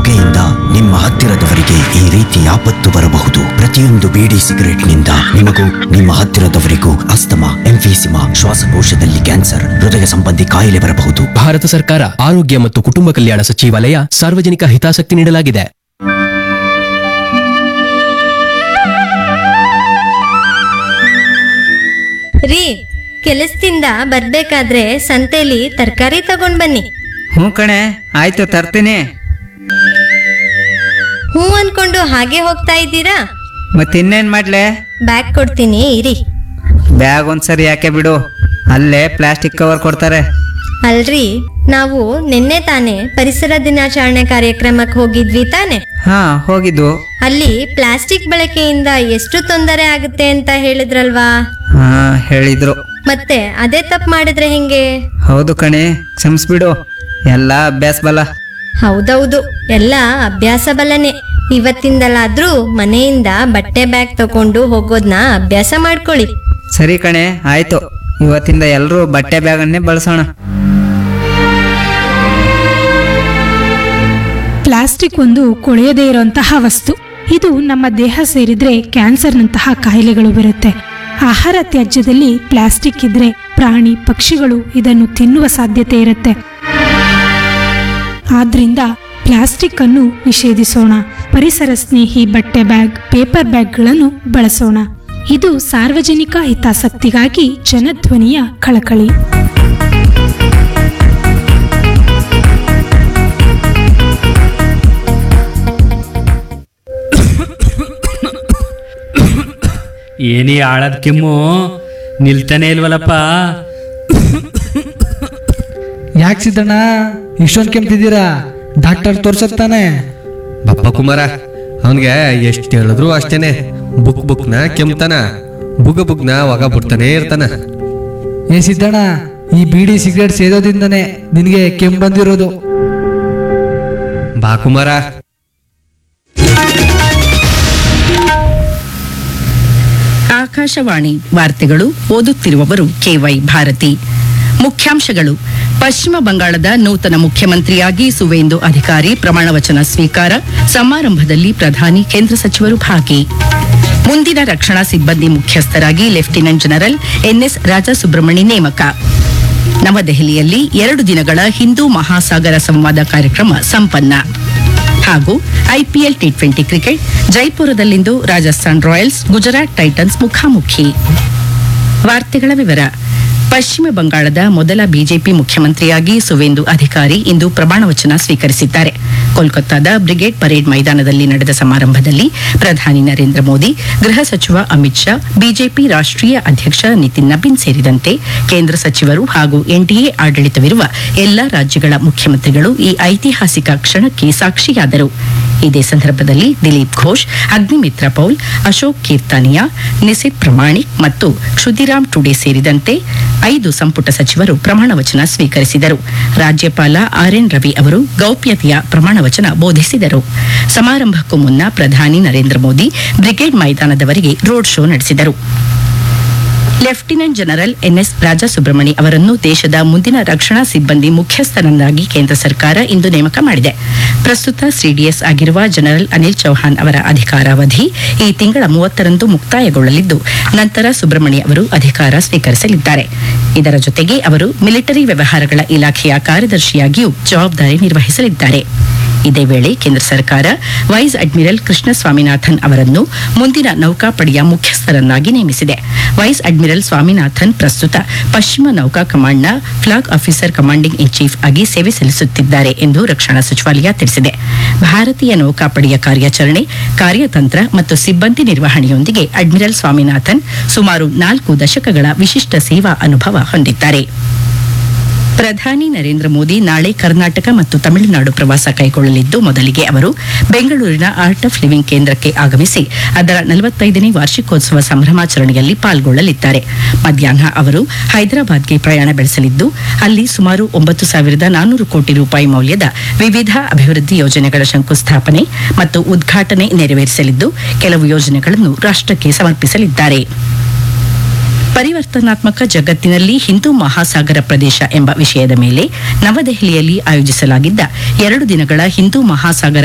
ಹೊಗೆಯಿಂದ ನಿಮ್ಮ ಹತ್ತಿರದವರಿಗೆ ಈ ರೀತಿ ಆಪತ್ತು ಬರಬಹುದು ಪ್ರತಿಯೊಂದು ಬೀಡಿ ಸಿಗರೆಟ್ನಿಂದ ನಿಮಗೂ ನಿಮ್ಮ ಹತ್ತಿರದವರಿಗೂ ಅಸ್ತಮಾ ಎಂಫೀಸಿಮಾ ಶ್ವಾಸಕೋಶದಲ್ಲಿ ಕ್ಯಾನ್ಸರ್ ಹೃದಯ ಸಂಬಂಧಿ ಕಾಯಿಲೆ ಬರಬಹುದು ಭಾರತ ಸರ್ಕಾರ ಆರೋಗ್ಯ ಮತ್ತು ಕುಟುಂಬ ಕಲ್ಯಾಣ ಸಚಿವಾಲಯ ಸಾರ್ವಜನಿಕ ಹಿತಾಸಕ್ತಿ ನೀಡಲಾಗಿದೆ ರೀ ಕೆಲಸದಿಂದ ಬರ್ಬೇಕಾದ್ರೆ ಸಂತೆಲಿ ತರಕಾರಿ ತಗೊಂಡ್ ಬನ್ನಿ ಹ್ಞೂ ಕಣೆ ಆಯ್ತು ತರ್ತೀನಿ ಹೂ ಅನ್ಕೊಂಡು ಹಾಗೆ ಹೋಗ್ತಾ ಇದ್ದೀರಾ ಮತ್ತಿನ್ನೇನು ಮಾಡ್ಲೆ ಬ್ಯಾಗ್ ಕೊಡ್ತೀನಿ ಇರಿ ಬ್ಯಾಗ್ ಒಂದ್ಸರಿ ಯಾಕೆ ಬಿಡು ಅಲ್ಲೇ ಪ್ಲಾಸ್ಟಿಕ್ ಕವರ್ ಕೊಡ್ತಾರೆ ಅಲ್ರಿ ನಾವು ನಿನ್ನೆ ತಾನೇ ಪರಿಸರ ದಿನಾಚರಣೆ ಕಾರ್ಯಕ್ರಮಕ್ಕೆ ಹೋಗಿದ್ವಿ ತಾನೆ ಹಾ ಹೋಗಿದ್ದು ಅಲ್ಲಿ ಪ್ಲಾಸ್ಟಿಕ್ ಬಳಕೆಯಿಂದ ಎಷ್ಟು ತೊಂದರೆ ಆಗುತ್ತೆ ಅಂತ ಹೇಳಿದ್ರಲ್ವಾ ಹಾ ಹೇಳಿದ್ರು ಮತ್ತೆ ಅದೇ ತಪ್ಪು ಮಾಡಿದ್ರೆ ಹೆಂಗೆ ಹೌದು ಕಣೆ ಕ್ಷಮಿಸ್ಬಿಡು ಎಲ್ಲ ಅಭ್ಯಾಸ ಬಲ ಹೌದೌದು ಎಲ್ಲ ಅಭ್ಯಾಸ ಬಲನೆ ಇವತ್ತಿಂದಲಾದ್ರೂ ಮನೆಯಿಂದ ಬಟ್ಟೆ ಬ್ಯಾಗ್ ತಕೊಂಡು ಹೋಗೋದ್ನ ಅಭ್ಯಾಸ ಮಾಡ್ಕೊಳ್ಳಿ ಸರಿ ಕಣೆ ಆಯ್ತು ಇವತ್ತಿಂದ ಎಲ್ಲರೂ ಬಟ್ಟೆ ಬ್ಯಾಗನ್ನೇ ಬಳಸೋಣ ಪ್ಲಾಸ್ಟಿಕ್ ಒಂದು ಕೊಳೆಯದೇ ಇರುವಂತಹ ವಸ್ತು ಇದು ನಮ್ಮ ದೇಹ ಸೇರಿದ್ರೆ ಕ್ಯಾನ್ಸರ್ನಂತಹ ಕಾಯಿಲೆಗಳು ಬರುತ್ತೆ ಆಹಾರ ತ್ಯಾಜ್ಯದಲ್ಲಿ ಪ್ಲಾಸ್ಟಿಕ್ ಇದ್ರೆ ಪ್ರಾಣಿ ಪಕ್ಷಿಗಳು ಇದನ್ನು ತಿನ್ನುವ ಸಾಧ್ಯತೆ ಇರುತ್ತೆ ಆದ್ರಿಂದ ಪ್ಲಾಸ್ಟಿಕ್ ಅನ್ನು ನಿಷೇಧಿಸೋಣ ಪರಿಸರ ಸ್ನೇಹಿ ಬಟ್ಟೆ ಬ್ಯಾಗ್ ಪೇಪರ್ ಬ್ಯಾಗ್ಗಳನ್ನು ಬಳಸೋಣ ಇದು ಸಾರ್ವಜನಿಕ ಹಿತಾಸಕ್ತಿಗಾಗಿ ಜನಧ್ವನಿಯ ಕಳಕಳಿ ಏನೇ ಆಳದ ಕೆಮ್ಮು ನಿಲ್ತಾನೆ ಇಲ್ವಲ್ಲಪ್ಪ ಯಾಕೆ ಸಿದ್ದಣ್ಣ ಇಷ್ಟೊಂದು ಕೆಮ್ತಿದ್ದೀರಾ ಡಾಕ್ಟರ್ ತೋರ್ಸತ್ತಾನೆ ಬಪ್ಪ ಕುಮಾರ ಅವನಿಗೆ ಎಷ್ಟು ಹೇಳಿದ್ರು ಅಷ್ಟೇನೆ ಬುಕ್ ಬುಕ್ನ ಕೆಮ್ತಾನ ಬುಗ ಬುಗ್ನ ಒಗ ಬಿಡ್ತಾನೆ ಇರ್ತಾನ ಏ ಸಿದ್ದಣ್ಣ ಈ ಬೀಡಿ ಸಿಗರೇಟ್ ಸೇದೋದಿಂದನೇ ನಿನಗೆ ಕೆಮ್ಮು ಬಂದಿರೋದು ಬಾ ಕುಮಾರ ಆಕಾಶವಾಣಿ ವಾರ್ತೆಗಳು ಓದುತ್ತಿರುವವರು ಕೆವೈ ಭಾರತಿ ಮುಖ್ಯಾಂಶಗಳು ಪಶ್ಚಿಮ ಬಂಗಾಳದ ನೂತನ ಮುಖ್ಯಮಂತ್ರಿಯಾಗಿ ಸುವೇಂದು ಅಧಿಕಾರಿ ಪ್ರಮಾಣ ವಚನ ಸ್ವೀಕಾರ ಸಮಾರಂಭದಲ್ಲಿ ಪ್ರಧಾನಿ ಕೇಂದ್ರ ಸಚಿವರು ಭಾಗಿ ಮುಂದಿನ ರಕ್ಷಣಾ ಸಿಬ್ಬಂದಿ ಮುಖ್ಯಸ್ಥರಾಗಿ ಲೆಫ್ಟಿನೆಂಟ್ ಜನರಲ್ ಎನ್ಎಸ್ ರಾಜಸುಬ್ರಹ್ಮಣಿ ನೇಮಕ ನವದೆಹಲಿಯಲ್ಲಿ ಎರಡು ದಿನಗಳ ಹಿಂದೂ ಮಹಾಸಾಗರ ಸಂವಾದ ಕಾರ್ಯಕ್ರಮ ಸಂಪನ್ನ ಹಾಗೂ ಐಪಿಎಲ್ ಟಿ ಟ್ವೆಂಟಿ ಕ್ರಿಕೆಟ್ ಜೈಪುರದಲ್ಲಿಂದು ರಾಜಸ್ಥಾನ್ ರಾಯಲ್ಸ್ ಗುಜರಾತ್ ಟೈಟನ್ಸ್ ಮುಖಾಮುಖಿ ವಾರ್ತೆಗಳ ವಿವರ ಪಶ್ಚಿಮ ಬಂಗಾಳದ ಮೊದಲ ಬಿಜೆಪಿ ಮುಖ್ಯಮಂತ್ರಿಯಾಗಿ ಸುವೇಂದು ಅಧಿಕಾರಿ ಇಂದು ಪ್ರಮಾಣ ವಚನ ಸ್ವೀಕರಿಸಿದ್ದಾರೆ ಕೋಲ್ಕತ್ತಾದ ಬ್ರಿಗೇಡ್ ಪರೇಡ್ ಮೈದಾನದಲ್ಲಿ ನಡೆದ ಸಮಾರಂಭದಲ್ಲಿ ಪ್ರಧಾನಿ ನರೇಂದ್ರ ಮೋದಿ ಗೃಹ ಸಚಿವ ಅಮಿತ್ ಶಾ ಬಿಜೆಪಿ ರಾಷ್ಟ್ರೀಯ ಅಧ್ಯಕ್ಷ ನಿತಿನ್ ನಬೀನ್ ಸೇರಿದಂತೆ ಕೇಂದ್ರ ಸಚಿವರು ಹಾಗೂ ಎನ್ಡಿಎ ಆಡಳಿತವಿರುವ ಎಲ್ಲಾ ರಾಜ್ಯಗಳ ಮುಖ್ಯಮಂತ್ರಿಗಳು ಈ ಐತಿಹಾಸಿಕ ಕ್ಷಣಕ್ಕೆ ಸಾಕ್ಷಿಯಾದರು ಇದೇ ಸಂದರ್ಭದಲ್ಲಿ ದಿಲೀಪ್ ಘೋಷ್ ಅಗ್ನಿಮಿತ್ರ ಪೌಲ್ ಅಶೋಕ್ ಕೀರ್ತಾನಿಯಾ ನಿಸಿತ್ ಪ್ರಮಾಣಿಕ್ ಮತ್ತು ಕ್ಷುದಿರಾಮ್ ಟುಡೆ ಸೇರಿದಂತೆ ಐದು ಸಂಪುಟ ಸಚಿವರು ಪ್ರಮಾಣ ವಚನ ಸ್ವೀಕರಿಸಿದರು ರಾಜ್ಯಪಾಲ ಆರ್ ಎನ್ ರವಿ ಅವರು ಗೌಪ್ಯತೆಯ ಪ್ರಮಾಣ ವಚನ ಬೋಧಿಸಿದರು ಸಮಾರಂಭಕ್ಕೂ ಮುನ್ನ ಪ್ರಧಾನಿ ನರೇಂದ್ರ ಮೋದಿ ಬ್ರಿಗೇಡ್ ಮೈದಾನದವರೆಗೆ ರೋಡ್ ಶೋ ನಡೆಸಿದರು ಲೆಫ್ಟಿನೆಂಟ್ ಜನರಲ್ ಎನ್ಎಸ್ ರಾಜಸುಬ್ರಹ್ಮಣಿ ಅವರನ್ನು ದೇಶದ ಮುಂದಿನ ರಕ್ಷಣಾ ಸಿಬ್ಬಂದಿ ಮುಖ್ಯಸ್ಥರನ್ನಾಗಿ ಕೇಂದ್ರ ಸರ್ಕಾರ ಇಂದು ನೇಮಕ ಮಾಡಿದೆ ಪ್ರಸ್ತುತ ಸಿಡಿಎಸ್ ಆಗಿರುವ ಜನರಲ್ ಅನಿಲ್ ಚೌಹಾಣ್ ಅವರ ಅಧಿಕಾರಾವಧಿ ಈ ತಿಂಗಳ ಮೂವತ್ತರಂದು ಮುಕ್ತಾಯಗೊಳ್ಳಲಿದ್ದು ನಂತರ ಸುಬ್ರಹ್ಮಣಿ ಅವರು ಅಧಿಕಾರ ಸ್ವೀಕರಿಸಲಿದ್ದಾರೆ ಇದರ ಜೊತೆಗೆ ಅವರು ಮಿಲಿಟರಿ ವ್ಯವಹಾರಗಳ ಇಲಾಖೆಯ ಕಾರ್ಯದರ್ಶಿಯಾಗಿಯೂ ಜವಾಬ್ದಾರಿ ನಿರ್ವಹಿಸಲಿದ್ದಾರೆ ಇದೇ ವೇಳೆ ಕೇಂದ್ರ ಸರ್ಕಾರ ವೈಸ್ ಅಡ್ಮಿರಲ್ ಕೃಷ್ಣ ಸ್ವಾಮಿನಾಥನ್ ಅವರನ್ನು ಮುಂದಿನ ನೌಕಾಪಡೆಯ ಮುಖ್ಯಸ್ಥರನ್ನಾಗಿ ನೇಮಿಸಿದೆ ವೈಸ್ ಅಡ್ಮಿರಲ್ ಸ್ವಾಮಿನಾಥನ್ ಪ್ರಸ್ತುತ ಪಶ್ಚಿಮ ನೌಕಾ ಕಮಾಂಡ್ನ flag officer commanding in chief ಆಗಿ ಸೇವೆ ಸಲ್ಲಿಸುತ್ತಿದ್ದಾರೆ ಎಂದು ರಕ್ಷಣಾ ಸಚಿವಾಲಯ ತಿಳಿಸಿದೆ ಭಾರತೀಯ ನೌಕಾಪಡೆಯ ಕಾರ್ಯಾಚರಣೆ ಕಾರ್ಯತಂತ್ರ ಮತ್ತು ಸಿಬ್ಬಂದಿ ನಿರ್ವಹಣೆಯೊಂದಿಗೆ ಅಡ್ಮಿರಲ್ ಸ್ವಾಮಿನಾಥನ್ ಸುಮಾರು ನಾಲ್ಕು ದಶಕಗಳ ವಿಶಿಷ್ಟ ಸೇವಾ ಅನುಭವ ಹೊಂದಿದ್ದಾರೆ ಪ್ರಧಾನಿ ನರೇಂದ್ರ ಮೋದಿ ನಾಳೆ ಕರ್ನಾಟಕ ಮತ್ತು ತಮಿಳುನಾಡು ಪ್ರವಾಸ ಕೈಗೊಳ್ಳಲಿದ್ದು ಮೊದಲಿಗೆ ಅವರು ಬೆಂಗಳೂರಿನ ಆರ್ಟ್ ಆಫ್ ಲಿವಿಂಗ್ ಕೇಂದ್ರಕ್ಕೆ ಆಗಮಿಸಿ ಅದರ ನಲವತ್ತೈದನೇ ವಾರ್ಷಿಕೋತ್ಸವ ಸಂಭ್ರಮಾಚರಣೆಯಲ್ಲಿ ಪಾಲ್ಗೊಳ್ಳಲಿದ್ದಾರೆ ಮಧ್ಯಾಹ್ನ ಅವರು ಹೈದರಾಬಾದ್ಗೆ ಪ್ರಯಾಣ ಬೆಳೆಸಲಿದ್ದು ಅಲ್ಲಿ ಸುಮಾರು ಒಂಬತ್ತು ಸಾವಿರದ ನಾನ್ನೂರು ಕೋಟಿ ರೂಪಾಯಿ ಮೌಲ್ಯದ ವಿವಿಧ ಅಭಿವೃದ್ಧಿ ಯೋಜನೆಗಳ ಶಂಕುಸ್ಥಾಪನೆ ಮತ್ತು ಉದ್ಘಾಟನೆ ನೆರವೇರಿಸಲಿದ್ದು ಕೆಲವು ಯೋಜನೆಗಳನ್ನು ರಾಷ್ಟಕ್ಕೆ ಸಮರ್ಪಿಸಲಿದ್ದಾರೆ ಪರಿವರ್ತನಾತ್ಮಕ ಜಗತ್ತಿನಲ್ಲಿ ಹಿಂದೂ ಮಹಾಸಾಗರ ಪ್ರದೇಶ ಎಂಬ ವಿಷಯದ ಮೇಲೆ ನವದೆಹಲಿಯಲ್ಲಿ ಆಯೋಜಿಸಲಾಗಿದ್ದ ಎರಡು ದಿನಗಳ ಹಿಂದೂ ಮಹಾಸಾಗರ